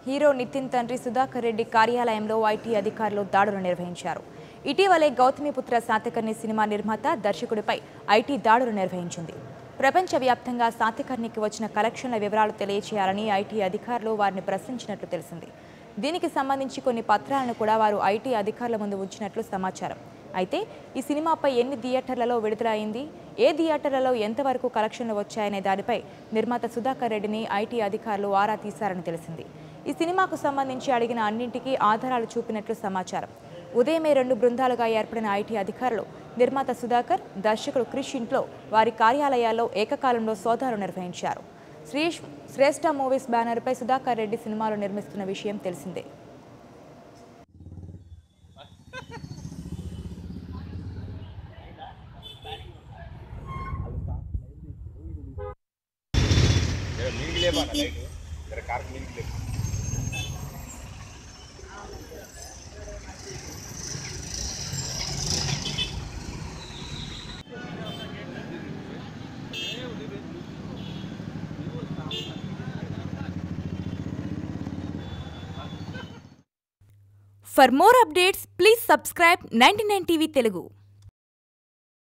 hero Nitin తండ్రి సుధాకర్ రెడ్డి కార్యాలయంలో IT అధికారులు దాడులు నిర్వహించారు ఇటీవలే గౌతమిపుత్ర శాతకర్ణి సినిమా నిర్మాత దర్శకుడిపై ఐటీ దాడులు నిర్వహించింది ప్రపంచవ్యాప్తంగా శాతకర్ణికి వచ్చిన కలెక్షన్ల వివరాలు తెలియచేయాలని ఐటీ అధికారులు వారిని ప్రశ్నించినట్లు తెలిసింది దీనికి సంబంధించి కొన్ని పత్రాలను కూడా వారు ఐటీ అధికారుల ముందు ఉంచినట్లు సమాచారం అయితే ఈ సినిమాపై ఎన్ని థియేటర్లలో విడుదల అయింది ఏ థియేటర్లలో ఎంతవరకు కలెక్షన్లు వచ్చాయనే దానిపై నిర్మాత సుధాకర్ రెడ్డిని ఐటీ అధికారులు ఆరా తీశారని తెలిసింది ఈ సినిమాకు సంబంధించి అడిగిన అన్నింటికీ ఆధారాలు చూపినట్లు సమాచారం ఉదయమే రెండు బృందాలుగా ఏర్పడిన ఐటీ అధికారులు నిర్మాత సుధాకర్ దర్శకుడు క్రిష్ ఇంట్లో వారి కార్యాలయాల్లో ఏకకాలంలో సోదాలు నిర్వహించారు శ్రీ శ్రేష్ఠ మూవీస్ బ్యానర్పై సుధాకర్ రెడ్డి సినిమాలు నిర్మిస్తున్న విషయం తెలిసిందే జర మీదికి లేపాలి లైట్ జర కార్ మీదికి లేపు for more updates please subscribe ninety nine TV Telugu